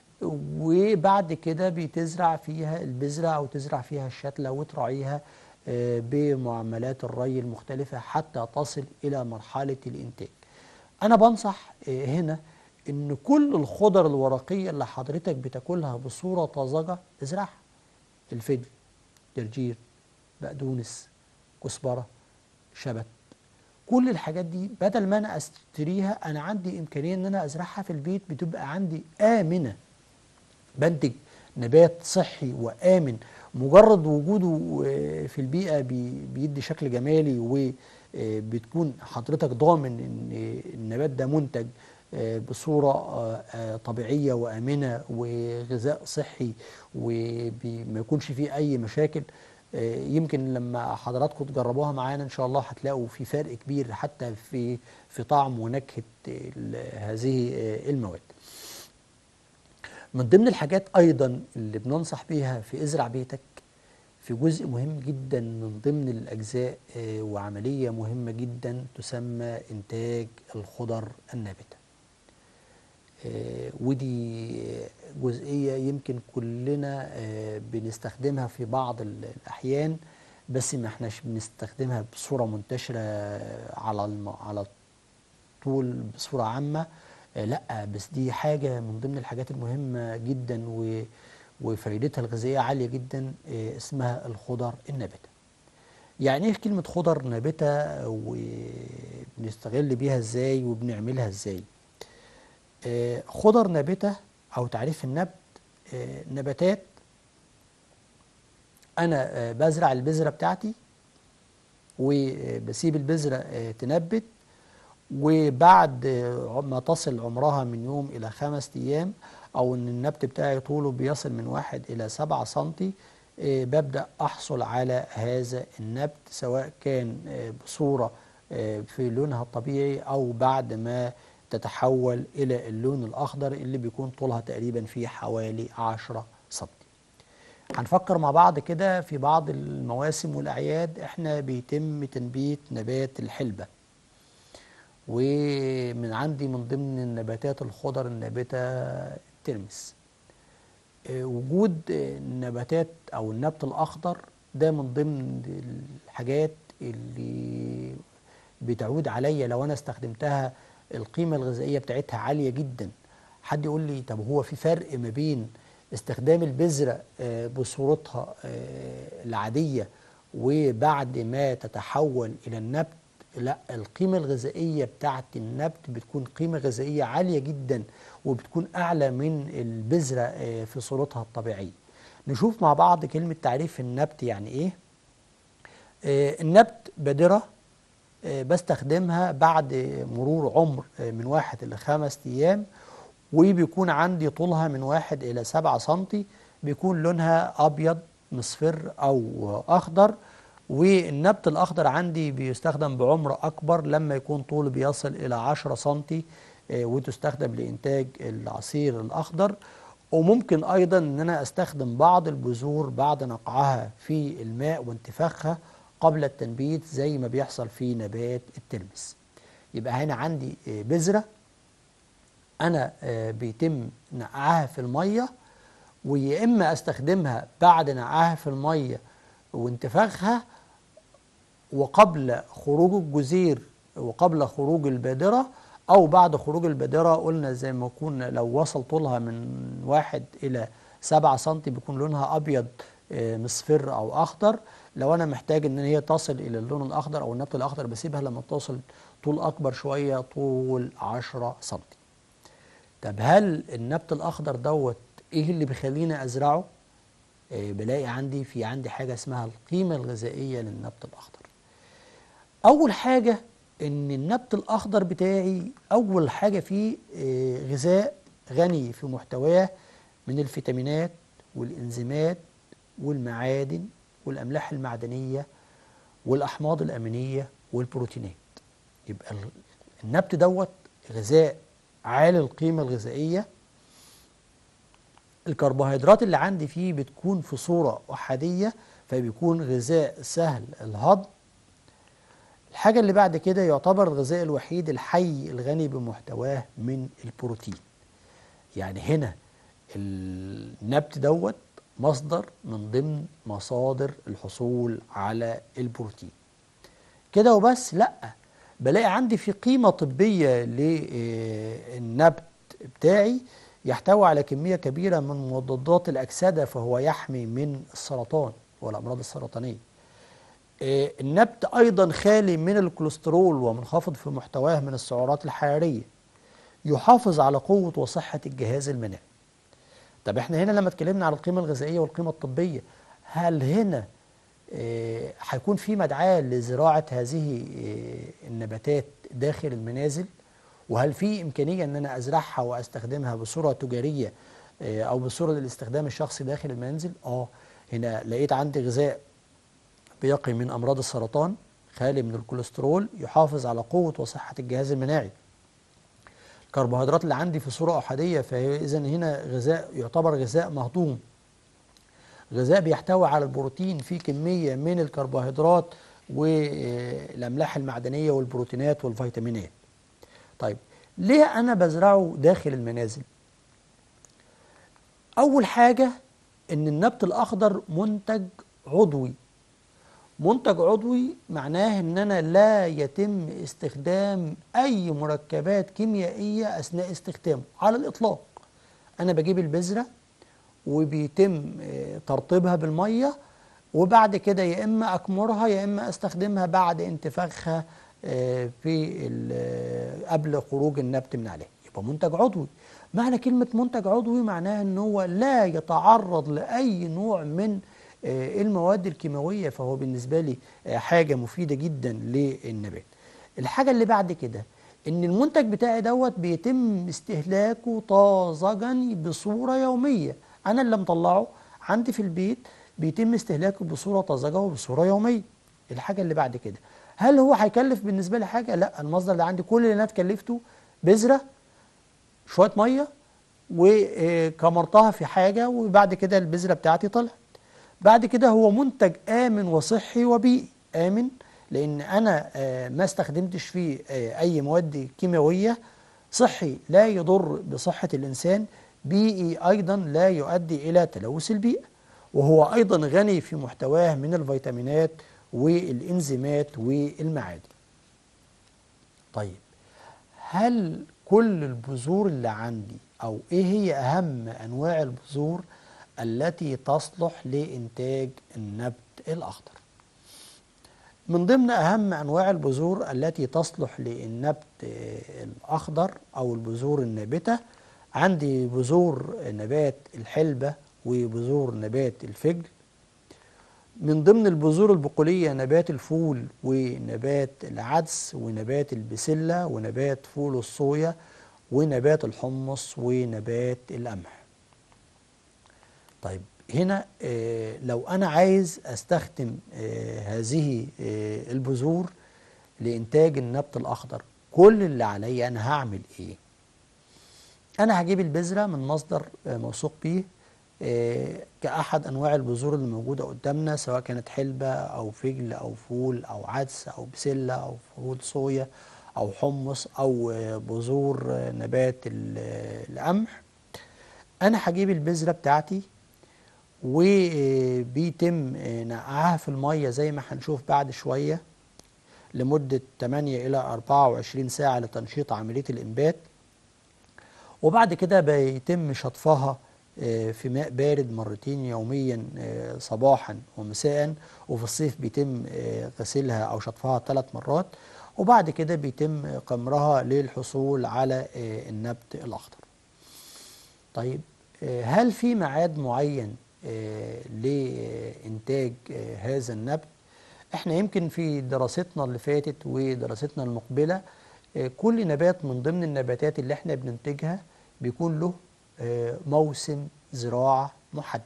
وبعد كده بتزرع فيها البذره او تزرع فيها الشتله وتراعيها آه، بمعاملات الري المختلفة حتى تصل إلى مرحلة الإنتاج أنا بنصح آه، هنا إن كل الخضر الورقية اللي حضرتك بتاكلها بصورة طازجة ازرعها الفجل جرجير بقدونس كزبرة شبت كل الحاجات دي بدل ما انا اشتريها انا عندي امكانيه ان انا ازرعها في البيت بتبقى عندي امنه بنتج نبات صحي وامن مجرد وجوده آه، في البيئة بيدي شكل جمالي وبتكون آه، حضرتك ضامن ان النبات ده منتج آه، بصورة طبيعية وآمنة وغذاء صحي وما يكونش فيه أي مشاكل يمكن لما حضراتكم تجربوها معانا إن شاء الله هتلاقوا في فرق كبير حتى في في طعم ونكهة هذه المواد من ضمن الحاجات أيضا اللي بننصح بيها في ازرع بيتك في جزء مهم جدا من ضمن الأجزاء آه، وعملية مهمة جدا تسمى إنتاج الخضر النابتة آه، ودي جزئية يمكن كلنا آه، بنستخدمها في بعض الأحيان بس ما احناش بنستخدمها بصورة منتشرة على على طول بصورة عامة آه، لا بس دي حاجة من ضمن الحاجات المهمة جدا وفائدتها الغذائية عالية جدا آه، اسمها الخضر النابتة يعني ايه كلمة خضر نابتة وبنستغل بيها ازاي وبنعملها ازاي آه، خضر نابتة او تعريف النبت آه، نباتات انا آه، بزرع البذره بتاعتي وبسيب البذره آه، تنبت وبعد آه، ما تصل عمرها من يوم الى خمس ايام او ان النبت بتاعي طوله بيصل من واحد الى سبعة سنتي آه، ببدأ احصل على هذا النبت سواء كان آه، بصورة آه، في لونها الطبيعي او بعد ما تتحول الى اللون الاخضر اللي بيكون طولها تقريبا في حوالي 10 سنتي هنفكر مع بعض كده في بعض المواسم والأعياد احنا بيتم تنبيت نبات الحلبة ومن عندي من ضمن النباتات الخضر النابتة الترمس آه، وجود آه، النباتات أو النبت الأخضر ده من ضمن الحاجات اللي بتعود عليا لو أنا استخدمتها القيمة الغذائية بتاعتها عالية جدا حد يقول لي طب هو في فرق ما بين استخدام البذرة آه، بصورتها آه، العادية وبعد ما تتحول إلى النبت لا القيمة الغذائية بتاعت النبت بتكون قيمة غذائية عالية جدا وبتكون أعلى من البذرة آه، في صورتها الطبيعية نشوف مع بعض كلمة تعريف النبت يعني إيه آه، النبت بادرة آه، بستخدمها بعد مرور عمر آه، من واحد إلى خمس أيام وبيكون عندي طولها من واحد إلى سبعة سنتي بيكون لونها أبيض مصفر أو أخضر والنبت الأخضر عندي بيستخدم بعمر أكبر لما يكون طوله بيصل إلى 10 سنتي آه، وتستخدم لإنتاج العصير الأخضر وممكن أيضا أن أنا أستخدم بعض البذور بعد نقعها في الماء وانتفاخها قبل التنبيت زي ما بيحصل في نبات الترمس يبقى هنا عندي آه، بذرة أنا آه، بيتم نقعها في المية ويا إما أستخدمها بعد نقعها في المية وانتفاخها وقبل خروج الجزير وقبل خروج البادرة أو بعد خروج البادرة قلنا زي ما كنا لو وصل طولها من واحد إلى سبعة سنتي بيكون لونها أبيض آه، مصفر أو أخضر لو أنا محتاج إن هي تصل إلى اللون الأخضر أو النبت الأخضر بسيبها لما توصل طول أكبر شوية طول 10 سنتي طب هل النبت الأخضر دوت إيه اللي بيخليني أزرعه؟ آه، بلاقي عندي في عندي حاجة اسمها القيمة الغذائية للنبت الأخضر أول حاجة إن النبت الأخضر بتاعي أول حاجة فيه آه، غذاء غني في محتواه من الفيتامينات والإنزيمات والمعادن والأملاح المعدنية والأحماض الأمينية والبروتينات يبقى ال- النبت دوت غذاء عالي القيمة الغذائية الكربوهيدرات اللي عندي فيه بتكون في صورة أحادية فبيكون غذاء سهل الهضم الحاجة اللي بعد كده يعتبر الغذاء الوحيد الحي الغني بمحتواه من البروتين يعني هنا النبت دوت مصدر من ضمن مصادر الحصول على البروتين كده وبس لا بلاقي عندي في قيمة طبية للنبت بتاعي يحتوي على كمية كبيرة من مضادات الأكسدة فهو يحمي من السرطان والأمراض السرطانية آه، النبت أيضا خالي من الكوليسترول ومنخفض في محتواه من السعرات الحرارية يحافظ على قوة وصحة الجهاز المناعي طب احنا هنا لما اتكلمنا على القيمة الغذائية والقيمة الطبية هل هنا آه، هيكون في مدعاة لزراعة هذه آه، النباتات داخل المنازل وهل في إمكانية أن أنا أزرعها وأستخدمها بصورة تجارية آه، أو بصورة للاستخدام الشخصي داخل المنزل؟ آه هنا لقيت عندي غذاء بيقي من أمراض السرطان خالي من الكوليسترول يحافظ على قوة وصحة الجهاز المناعي الكربوهيدرات اللي عندي في صورة أحادية فهي إذا هنا غذاء يعتبر غذاء مهضوم غذاء بيحتوي على البروتين فيه كمية من الكربوهيدرات والأملاح المعدنية والبروتينات والفيتامينات طيب ليه أنا بزرعه داخل المنازل أول حاجة إن النبت الأخضر منتج عضوي منتج عضوي معناه ان انا لا يتم استخدام اي مركبات كيميائيه اثناء استخدامه على الاطلاق انا بجيب البذره وبيتم آه، ترطيبها بالميه وبعد كده يا اما اكمرها يا اما استخدمها بعد انتفاخها آه، في ال- آه، قبل خروج النبت من عليه يبقى منتج عضوي معنى كلمة منتج عضوي معناها ان هو لا يتعرض لأي نوع من آه، المواد الكيماوية فهو بالنسبة لي آه، حاجة مفيدة جدا للنبات الحاجة اللي بعد كده ان المنتج بتاعي دوت بيتم استهلاكه طازجا بصورة يومية انا اللي مطلعه عندي في البيت بيتم استهلاكه بصورة طازجة وبصورة يومية الحاجة اللي بعد كده هل هو هيكلف بالنسبة لي حاجة لا المصدر اللي عندي كل اللي انا اتكلفته بذرة شوية مية وكمرتها في حاجة وبعد كده البذرة بتاعتي طلعت بعد كده هو منتج آمن وصحي وبيئي آمن لأن أنا آه، ما استخدمتش فيه آه، أي مواد كيماوية صحي لا يضر بصحة الإنسان بيئي أيضا لا يؤدي إلى تلوث البيئة وهو أيضا غني في محتواه من الفيتامينات والإنزيمات والمعادن طيب هل كل البذور اللي عندي أو إيه هي أهم أنواع البذور التي تصلح لإنتاج النبت الأخضر من ضمن أهم أنواع البذور التي تصلح للنبت آه، الأخضر أو البذور النابتة عندي بذور نبات الحلبة وبذور نبات الفجل من ضمن البذور البقولية نبات الفول ونبات العدس ونبات البسلة ونبات فول الصويا ونبات الحمص ونبات القمح طيب هنا آه، لو أنا عايز أستخدم آه، هذه آه، البذور لإنتاج النبت الأخضر كل اللي عليا أنا هعمل إيه؟ أنا هجيب البذرة من مصدر آه، موثوق بيه آه، كأحد أنواع البذور اللي موجودة قدامنا سواء كانت حلبة أو فجل أو فول أو عدس أو بسلة أو فول صويا أو حمص أو آه، بذور آه، نبات ال- آه، القمح أنا هجيب البذرة بتاعتي وبيتم آه، نقعها في المية زي ما هنشوف بعد شوية لمدة 8 إلى 24 ساعة لتنشيط عملية الإنبات وبعد كده بيتم شطفها آه، في ماء بارد مرتين يوميا آه، صباحا ومساء وفي الصيف بيتم آه، غسيلها أو شطفها ثلاث مرات وبعد كده بيتم قمرها للحصول على آه، النبت الأخضر طيب آه، هل في ميعاد معين آه، لإنتاج آه، هذا النبت احنا يمكن في دراستنا اللي فاتت ودراستنا المقبلة آه، كل نبات من ضمن النباتات اللي احنا بننتجها بيكون له آه، موسم زراعة محدد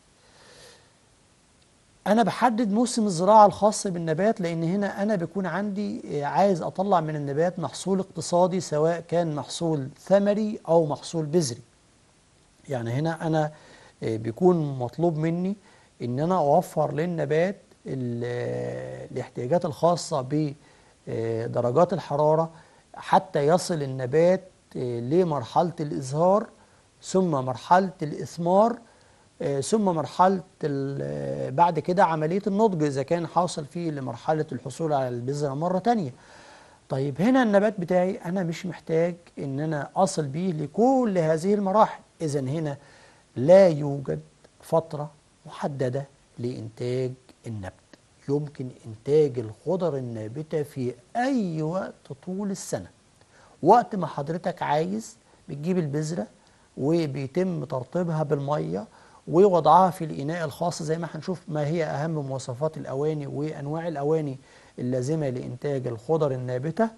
أنا بحدد موسم الزراعة الخاص بالنبات لأن هنا أنا بيكون عندي آه، عايز أطلع من النبات محصول اقتصادي سواء كان محصول ثمري أو محصول بذري يعني هنا أنا آه، بيكون مطلوب مني إن أنا أوفر للنبات ال- آه، الاحتياجات الخاصة بدرجات الحرارة حتى يصل النبات آه، لمرحلة الإزهار ثم مرحلة الإثمار آه، ثم مرحلة ال- آه، بعد كده عملية النضج إذا كان حاصل فيه لمرحلة الحصول على البذرة مرة تانية طيب هنا النبات بتاعي أنا مش محتاج إن أنا أصل بيه لكل هذه المراحل إذا هنا لا يوجد فترة محددة لإنتاج النبت يمكن إنتاج الخضر النابتة في أي وقت طول السنة وقت ما حضرتك عايز بتجيب البذرة وبيتم ترطيبها بالمية ووضعها في الإناء الخاص زي ما هنشوف ما هي أهم مواصفات الأواني وأنواع الأواني اللازمة لإنتاج الخضر النابتة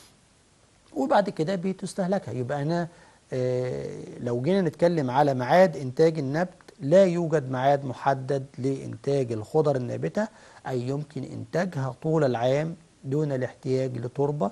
وبعد كده بتستهلكها يبقى أنا آه، لو جينا نتكلم على ميعاد إنتاج النبت لا يوجد ميعاد محدد لإنتاج الخضر النابتة أي يمكن إنتاجها طول العام دون الاحتياج لتربة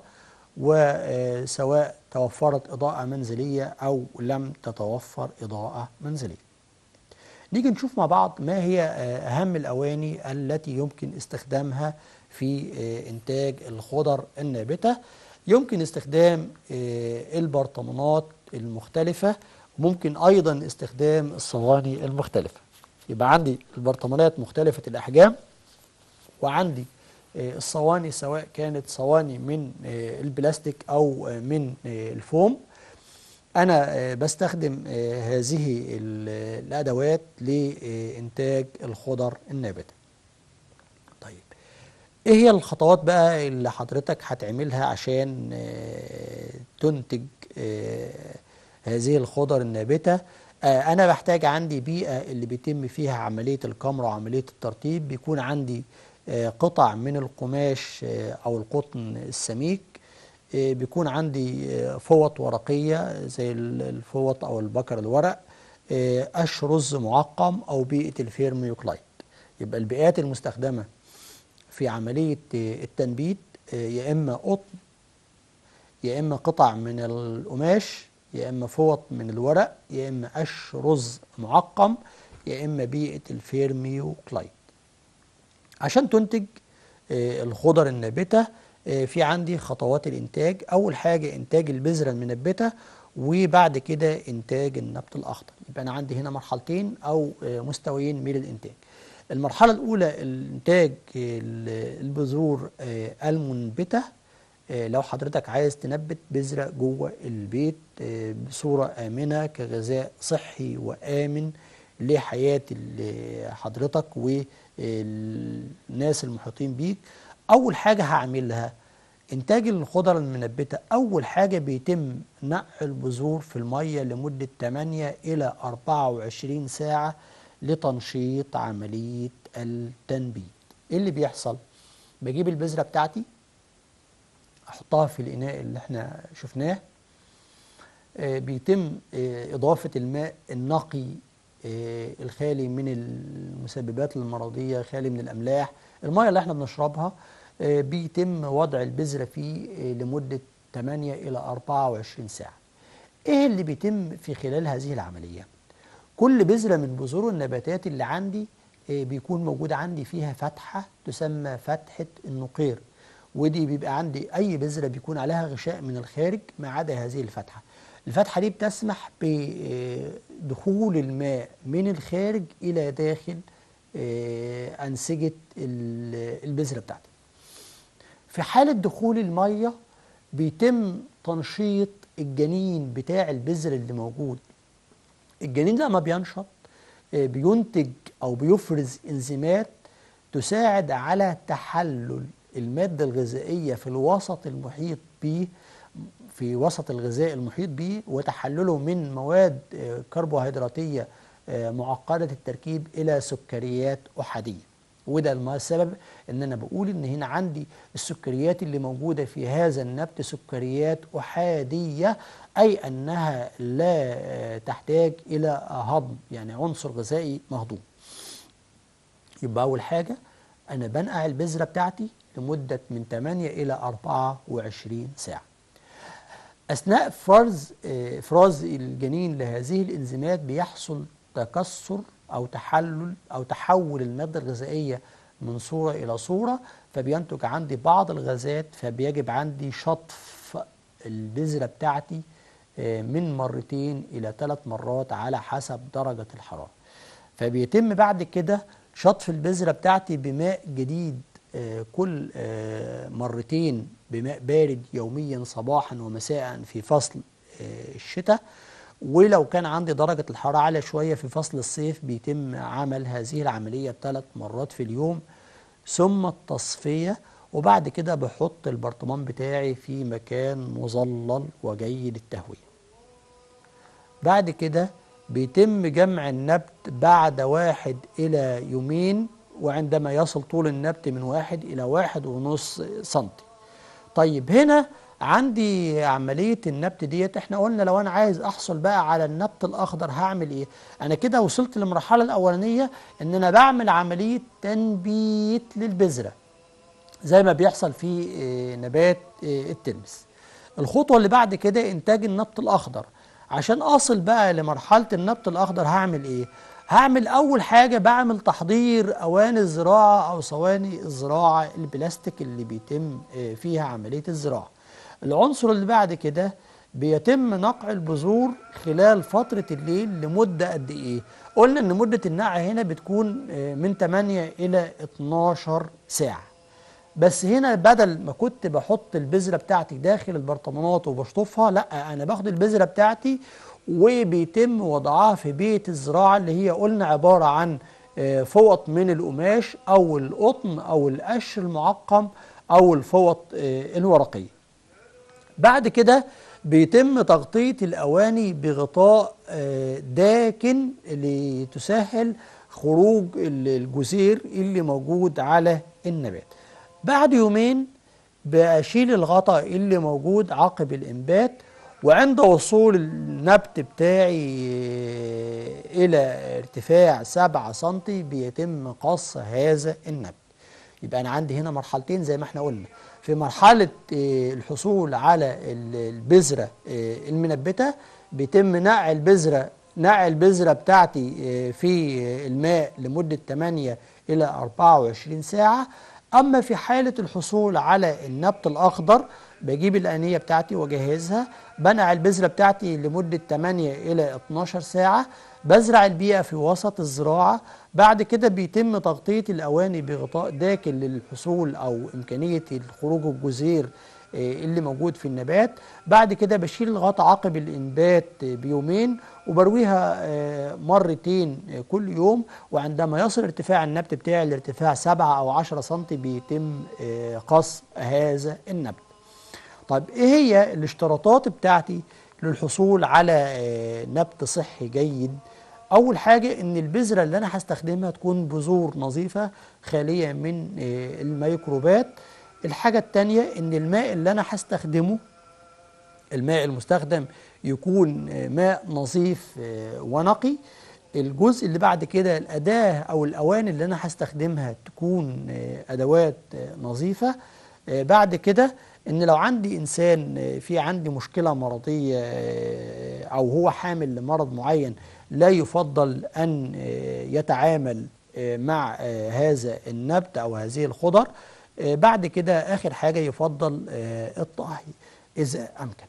وسواء توفرت إضاءة منزلية أو لم تتوفر إضاءة منزلية نيجي نشوف مع بعض ما هي آه، أهم الأواني التي يمكن استخدامها في آه، إنتاج الخضر النابتة يمكن استخدام آه، البرطمانات المختلفة ممكن أيضا استخدام الصواني المختلفة يبقى عندي البرطمانات مختلفة الأحجام وعندي آه، الصواني سواء كانت صواني من آه، البلاستيك أو آه، من آه، الفوم أنا آه، بستخدم آه، هذه ال- الأدوات لإنتاج الخضر النابتة طيب إيه هي الخطوات بقى اللي حضرتك هتعملها عشان آه، تنتج هذه الخضر النابتة آه، أنا بحتاج عندي بيئة اللي بيتم فيها عملية الكمر وعملية الترطيب بيكون عندي آه، قطع من القماش آه، أو القطن السميك بيكون عندي فوط ورقية زي الفوط أو البكر الورق قش رز معقم أو بيئة الفيرميوكلايت يبقى البيئات المستخدمة في عملية التنبيت يا إما قطن يا إما قطع من القماش يا إما فوط من الورق يا إما قش رز معقم يا إما بيئة الفيرميوكلايد عشان تنتج آه، الخضر النابتة آه، في عندي خطوات الإنتاج أول حاجة إنتاج البذرة المنبتة وبعد كده إنتاج النبت الأخضر يبقى أنا عندي هنا مرحلتين أو آه، مستويين من الإنتاج المرحلة الأولى إنتاج البذور المنبتة آه، لو حضرتك عايز تنبت بذرة جوه البيت آه، بصورة آمنة كغذاء صحي وآمن لحياة حضرتك والناس المحيطين بيك أول حاجة هعملها إنتاج الخضر المنبتة أول حاجة بيتم نقع البذور في المية لمدة 8 إلى 24 ساعة لتنشيط عملية التنبيت إيه اللي بيحصل؟ بجيب البذرة بتاعتي احطها في الاناء اللي احنا شفناه آه، بيتم آه، اضافه الماء النقي آه، الخالي من المسببات المرضيه خالي من الاملاح الميه اللي احنا بنشربها بيتم وضع البذره فيه لمده 8 الى 24 ساعه ايه اللي بيتم في خلال هذه العمليه كل بذره من بذور النباتات اللي عندي بيكون موجود عندي فيها فتحه تسمى فتحه النقير ودي بيبقى عندي أي بذرة بيكون عليها غشاء من الخارج ما عدا هذه الفتحة الفتحة دي بتسمح بدخول الماء من الخارج إلى داخل آه، أنسجة البذرة بتاعتي في حالة دخول المية بيتم تنشيط الجنين بتاع البذر اللي موجود الجنين لما بينشط آه، بينتج أو بيفرز إنزيمات تساعد على تحلل المادة الغذائية في الوسط المحيط به في وسط الغذاء المحيط به وتحلله من مواد آه، كربوهيدراتية آه، معقدة التركيب إلى سكريات أحادية وده السبب ان انا بقول ان هنا عندي السكريات اللي موجوده في هذا النبت سكريات احاديه اي انها لا آه، تحتاج الى هضم يعني عنصر غذائي مهضوم يبقى اول حاجه انا بنقع البذره بتاعتي لمدة من 8 إلى 24 ساعة أثناء فرز آه، إفراز الجنين لهذه الإنزيمات بيحصل تكسر أو تحلل أو تحول المادة الغذائية من صورة إلى صورة فبينتج عندي بعض الغازات فبيجب عندي شطف البذرة بتاعتي آه، من مرتين إلى ثلاث مرات على حسب درجة الحرارة فبيتم بعد كده شطف البذرة بتاعتي بماء جديد آه، كل آه، مرتين بماء بارد يوميا صباحا ومساء في فصل آه، الشتاء ولو كان عندي درجة الحرارة عالية شوية في فصل الصيف بيتم عمل هذه العملية ثلاث مرات في اليوم ثم التصفية وبعد كده بحط البرطمان بتاعي في مكان مظلل وجيد التهوية بعد كده بيتم جمع النبت بعد واحد إلى يومين وعندما يصل طول النبت من واحد إلى واحد ونص سنتي طيب هنا عندي عملية النبت ديت احنا قلنا لو انا عايز احصل بقى على النبت الاخضر هعمل ايه انا كده وصلت للمرحلة الاولانية ان انا بعمل عملية تنبيت للبذرة زي ما بيحصل في آه، نبات آه، الترمس الخطوة اللي بعد كده انتاج النبت الاخضر عشان اصل بقى لمرحلة النبت الاخضر هعمل ايه هعمل اول حاجه بعمل تحضير اواني الزراعه او صواني الزراعه البلاستيك اللي بيتم آه، فيها عمليه الزراعه العنصر اللي بعد كده بيتم نقع البذور خلال فترة الليل لمدة قد إيه؟ قلنا إن مدة النقع هنا بتكون آه، من 8 إلى 12 ساعة. بس هنا بدل ما كنت بحط البذرة بتاعتي داخل البرطمانات وبشطفها، لأ أنا باخد البذرة بتاعتي وبيتم وضعها في بيت الزراعة اللي هي قلنا عبارة عن آه، فوط من القماش أو القطن أو القش المعقم أو الفوط آه، الورقية بعد كده بيتم تغطية الأواني بغطاء آه، داكن لتسهل خروج ال- الجزير اللي موجود على النبات بعد يومين بشيل الغطاء اللي موجود عقب الإنبات وعند وصول النبت بتاعي آه، إلى ارتفاع 7 سنتي بيتم قص هذا النبت يبقى أنا عندي هنا مرحلتين زي ما احنا قلنا في مرحلة آه، الحصول على ال- البذرة آه، المنبتة بيتم نقع البذرة نقع البذرة بتاعتي آه، في آه، الماء لمدة 8 إلى 24 ساعة أما في حالة الحصول على النبت الأخضر بجيب الآنية بتاعتي وأجهزها بنقع البذرة بتاعتي لمدة 8 إلى 12 ساعة بزرع البيئة في وسط الزراعة بعد كده بيتم تغطية الأواني بغطاء داكن للحصول أو إمكانية خروج الجزير آه، اللي موجود في النبات بعد كده بشيل الغطاء عقب الإنبات آه، بيومين وبرويها آه، مرتين آه، كل يوم وعندما يصل ارتفاع النبت بتاعي لارتفاع 7 أو 10 سم بيتم آه، قص هذا النبت طيب ايه هي الاشتراطات بتاعتي للحصول على آه، نبت صحي جيد اول حاجه ان البذره اللي انا هستخدمها تكون بذور نظيفه خاليه من آه، الميكروبات الحاجه التانية ان الماء اللي انا هستخدمه الماء المستخدم يكون آه، ماء نظيف آه، ونقي الجزء اللي بعد كده الأداة أو الأواني اللي أنا هستخدمها تكون آه، أدوات آه، نظيفة آه، بعد كده إن لو عندي إنسان آه، في عندي مشكلة مرضية آه، أو هو حامل لمرض معين لا يفضل أن آه، يتعامل آه، مع آه، هذا النبت أو هذه الخضر آه، بعد كده آخر حاجة يفضل آه، الطهي إذا أمكن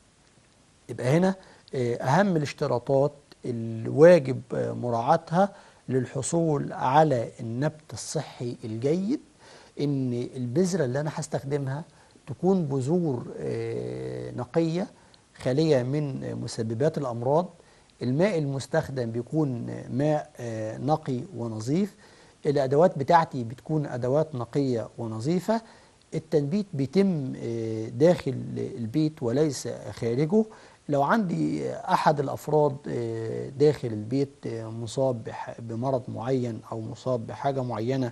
يبقى هنا آه، أهم الاشتراطات الواجب آه، مراعاتها للحصول على النبت الصحي الجيد إن البذرة اللي أنا هستخدمها تكون بذور آه، نقية خالية من آه، مسببات الأمراض الماء المستخدم بيكون ماء آه، نقي ونظيف الأدوات بتاعتي بتكون أدوات نقية ونظيفة التنبيت بيتم آه، داخل البيت وليس خارجه لو عندي أحد الأفراد آه، داخل البيت آه، مصاب بح- بمرض معين أو مصاب بحاجة معينة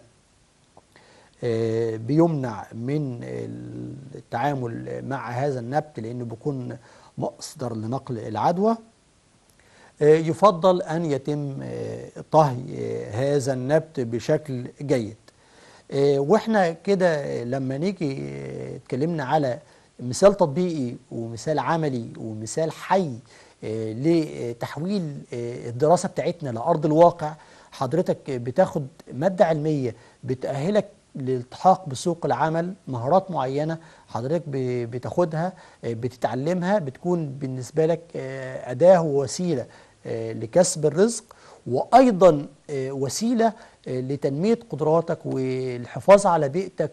آه، بيمنع من التعامل مع هذا النبت لأنه بيكون مصدر لنقل العدوى آه، يفضل أن يتم آه، طهي آه، هذا النبت بشكل جيد آه، واحنا كده لما نيجي آه، اتكلمنا على مثال تطبيقي ومثال عملي ومثال حي آه، لتحويل آه، الدراسة بتاعتنا لأرض الواقع حضرتك بتاخد مادة علمية بتأهلك للالتحاق بسوق العمل مهارات معينة حضرتك ب- بتاخدها آه، بتتعلمها بتكون بالنسبة لك آه، أداة ووسيلة آه، لكسب الرزق وأيضا آه، وسيلة آه، لتنمية قدراتك والحفاظ على بيئتك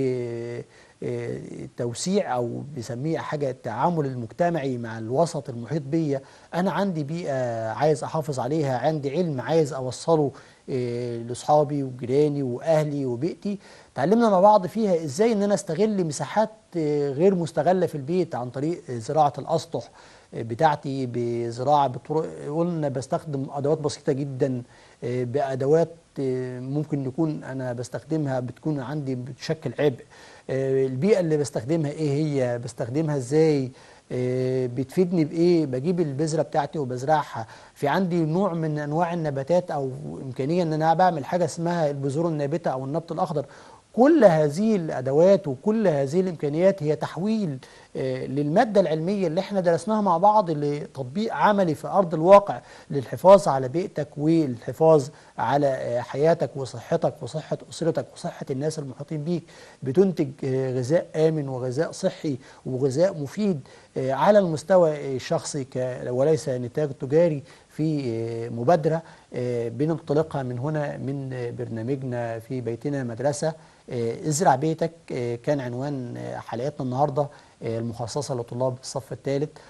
وتوسيع أو بيسميه حاجة التعامل المجتمعي مع الوسط المحيط بيا أنا عندي بيئة عايز أحافظ عليها عندي علم عايز أوصله آه، لأصحابي وجيراني وأهلي وبيئتي تعلمنا مع بعض فيها إزاي إن أنا أستغل مساحات آه، غير مستغلة في البيت عن طريق زراعة الأسطح بتاعتي بزراعة بطرق قلنا بستخدم أدوات بسيطة جدا آه، بأدوات آه، ممكن يكون أنا بستخدمها بتكون عندي بتشكل عبء آه، البيئة اللي بستخدمها إيه هي بستخدمها إزاي آه، بتفيدني بإيه بجيب البذرة بتاعتي وبزرعها في عندي نوع من أنواع النباتات أو إمكانية إن أنا بعمل حاجة اسمها البذور النابتة أو النبت الأخضر كل هذه الادوات وكل هذه الامكانيات هي تحويل آه، للماده العلميه اللي احنا درسناها مع بعض لتطبيق عملي في ارض الواقع للحفاظ على بيئتك والحفاظ على آه، حياتك وصحتك وصحه اسرتك وصحه الناس المحيطين بيك بتنتج آه، غذاء امن وغذاء صحي وغذاء مفيد آه، على المستوى الشخصي ك- وليس نتاج تجاري في آه، مبادرة آه، بننطلقها من هنا من آه، برنامجنا في بيتنا مدرسة آه، ازرع بيتك آه، كان عنوان آه، حلقتنا النهاردة آه، المخصصة لطلاب الصف الثالث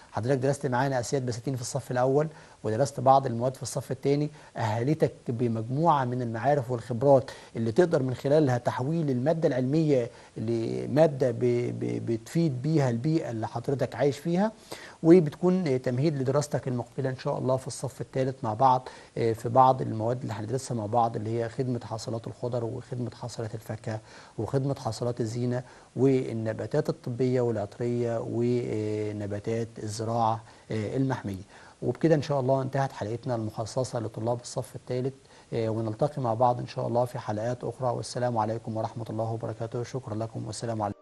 حضرتك درست معانا اساسيات بساتين في الصف الاول ودرست بعض المواد في الصف الثاني اهلتك بمجموعه من المعارف والخبرات اللي تقدر من خلالها تحويل الماده العلميه لماده ب- ب- بتفيد بيها البيئه اللي حضرتك عايش فيها وبتكون تمهيد لدراستك المقبله ان شاء الله في الصف الثالث مع بعض آه، في بعض المواد اللي هندرسها مع بعض اللي هي خدمه حاصلات الخضر وخدمه حاصلات الفاكهه وخدمه حاصلات الزينه والنباتات الطبيه والعطريه ونباتات الزراعه آه، المحميه وبكده ان شاء الله انتهت حلقتنا المخصصه لطلاب الصف الثالث آه، ونلتقي مع بعض ان شاء الله في حلقات اخرى والسلام عليكم ورحمه الله وبركاته شكرا لكم والسلام عليكم